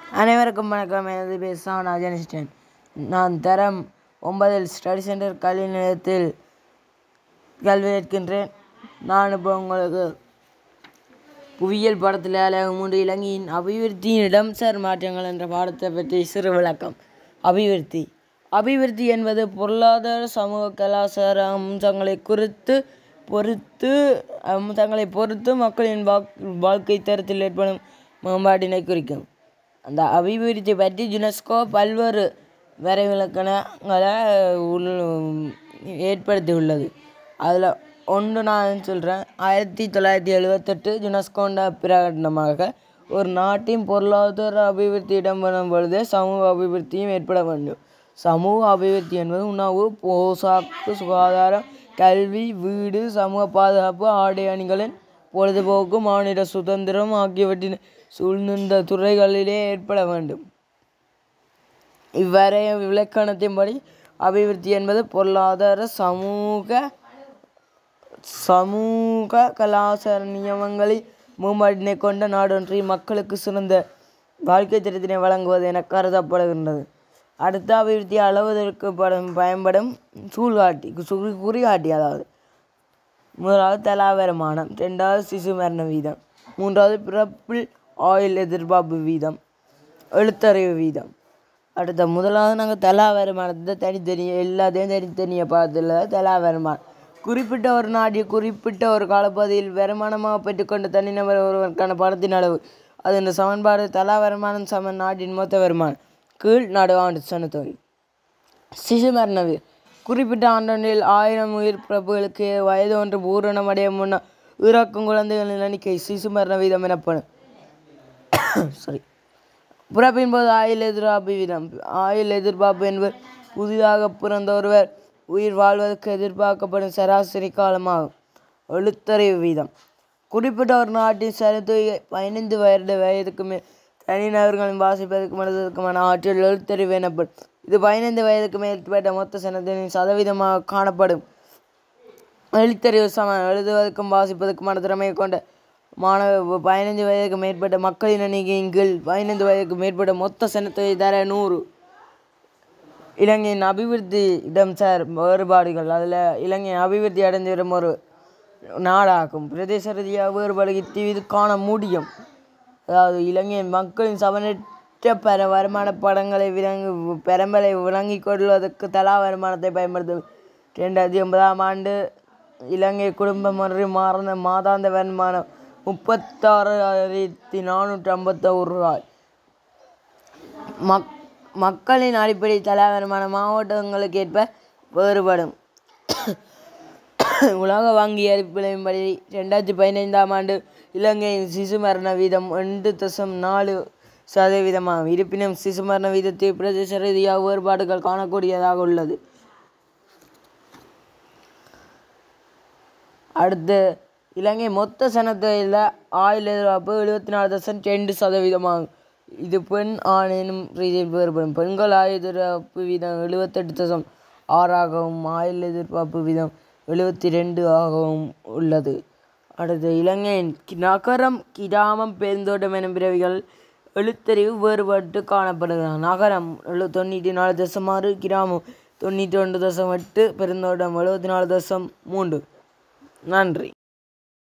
அனைவருக்கும் வணக்கம் எனது பேர் சா ராஜனிஷ்டன் நான் தரம் ஒன்பதில் ஸ்டடி சென்டர் கல்வி நிலையத்தில் கல்வி கற்கின்றேன் நான் இப்போ உங்களுக்கு புவியியல் பாடத்தில் அழகு மூன்று இலங்கையின் அபிவிருத்தியின் இடம்சார் மாற்றங்கள் என்ற பாடத்தை பற்றி சிறு விளக்கம் அபிவிருத்தி அபிவிருத்தி என்பது பொருளாதார சமூக கலாச்சார அம்சங்களை குறித்து பொறுத்து அம்சங்களை பொறுத்து மக்களின் வாக் வாழ்க்கை தரத்தில் ஏற்படும் மேம்பாட்டினை குறிக்கும் அந்த அபிவிருத்தி பற்றி யுனெஸ்கோ பல்வேறு வரைவிலக்கணங்களை உள் ஏற்படுத்தியுள்ளது அதில் ஒன்று நான் சொல்கிறேன் ஆயிரத்தி தொள்ளாயிரத்தி எழுபத்தெட்டு யுனெஸ்கோண்ட பிரகடனமாக ஒரு நாட்டின் பொருளாதார அபிவிருத்தி இடம்பெறும் பொழுது சமூக அபிவிருத்தியும் ஏற்பட வேண்டும் சமூக அபிவிருத்தி என்பது உணவு போசாக்கு சுகாதாரம் கல்வி வீடு சமூக பாதுகாப்பு ஆடை அணிகளின் பொழுதுபோக்கு மாநில சுதந்திரம் ஆகியவற்றின் சூழ்நின்ற துறைகளிலே ஏற்பட வேண்டும் இவ்வரைய விளக்கணத்தின்படி அபிவிருத்தி என்பது பொருளாதார சமூக சமூக கலாச்சார நியமங்களை மேம்பாட்டினை கொண்ட நாடொன்றில் மக்களுக்கு சிறந்த வாழ்க்கை தரத்தினை வழங்குவது என கருதப்படுகின்றது அடுத்த அபிவிருத்தி அளவதற்கு படும் பயன்படும் சூழ்காட்டி சு- குறிகாட்டி அதாவது முதலாவது தலா வருமானம் ரெண்டாவது சிசு மரண வீதம் மூன்றாவது பிறப்பில் ஆயுள் எதிர்பார்ப்பு வீதம் எழுத்தறிவு வீதம் அடுத்த முதலாவது நாங்கள் தலா வருமானத்தை தனித்தனி எல்லாத்தையும் தனித்தனியாக பார்த்ததில்ல தலா வருமானம் குறிப்பிட்ட ஒரு நாட்டில் குறிப்பிட்ட ஒரு காலப்பகுதியில் வருமானமாக பெற்றுக்கொண்ட தனிநபர் ஒருவருக்கான பணத்தின் அளவு அது இந்த சமன்பாடு தலா வருமானம் சமன் நாட்டின் மொத்த வருமானம் கீழ் நாடு ஆண்டு சனத்தொகை சிசு மரண வீதம் குறிப்பிட்ட ஆண்டொன்றில் ஆயிரம் உயிர் பிறப்புகளுக்கு வயது ஒன்று பூரணமடைய முன்னர் இறக்கும் குழந்தைகளின் எண்ணிக்கை சிசு மரண வீதம் எனப்படும் சாரி பிறப்பின் போது ஆயுள் எதிர்பார்ப்பு வீதம் ஆயுள் எதிர்பார்ப்பு என்பது புதிதாக பிறந்த ஒருவர் உயிர் வாழ்வதற்கு எதிர்பார்க்கப்படும் சராசரி காலமாகும் எழுத்தறிவு வீதம் குறிப்பிட்ட ஒரு நாட்டின் சனத்தொகை பதினைந்து வயது வயதுக்கு மேல் தனிநபர்களின் வாசிப்பதற்கும் எழுதுவதற்குமான ஆற்றல் எழுத்தறிவு எனப்படும் இது பதினைந்து வயதுக்கு மேற்பட்ட மொத்த சனத்தின் சதவீதமாக காணப்படும் எழுத்தறிவு சம எழுதுவதற்கும் வாசிப்பதற்குமான திறமையை கொண்ட மாணவ பதினைந்து வயதுக்கு மேற்பட்ட மக்களின் எண்ணிக்கையின் கீழ் பதினைந்து வயதுக்கு மேற்பட்ட மொத்த சனத்தொகை தர நூறு இலங்கையின் அபிவிருத்தி இடம்சார் வேறுபாடுகள் அதில் இலங்கை அபிவிருத்தி அடைந்து வரும் ஒரு நாடாகும் பிரதேச ரீதியாக வேறுபாடு இது காண முடியும் அதாவது இலங்கையின் மக்களின் சமனற்ற பர வருமான படங்களை விளங்கு பெரம்பலை விளங்கிக் கொள்வதற்கு தலா வருமானத்தை பயன்படுத்தும் ரெண்டாயிரத்தி ஒன்பதாம் ஆண்டு இலங்கை குடும்ப முறை மாறின மாதாந்த வருமானம் முப்பத்தாறாயிரத்தி நானூற்றி ஐம்பத்தோரு ரூபாய் மக் மக்களின் அடிப்படை தலா வருமானம் மாவட்டங்களுக்கு ஏற்ப வேறுபடும் உலக வங்கி அறிவிப்பின்படி ரெண்டாயிரத்தி பதினைந்தாம் ஆண்டு இலங்கையின் சிசு மரண வீதம் ரெண்டு தசம் நாலு சதவீதமாகும் இருப்பினும் சிசு மரண வீதத்தில் பிரதேச ரீதியாக வேறுபாடுகள் காணக்கூடியதாக உள்ளது அடுத்து இலங்கை மொத்த சனத்தொகையில் ஆயுள் எதிர்பார்ப்பு எழுபத்தி நாலு தசம் ரெண்டு சதவீதமாகும் இது பெண் ஆண் எனும் ரீதியில் வேறுபடும் பெண்கள் ஆயுள் எதிர்பார்ப்பு வீதம் எழுபத்தெட்டு தசம் ஆறாகவும் ஆயுள் எதிர்பார்ப்பு வீதம் எழுபத்தி ரெண்டு ஆகவும் உள்ளது அடுத்து இலங்கையின் கி- நகரம் கிராமம் பெருந்தோட்டம் எனும் பிறவிகள் எழுத்தறிவு வேறுபட்டு காணப்படுகிறது நகரம் எழு தொண்ணூற்றி நாலு தசம் ஆறு கிராமம் தொண்ணூற்றி ஒன்று தசம் எட்டு பெருந்தோட்டம் எழுபத்தி நாலு தசம் மூன்று நன்றி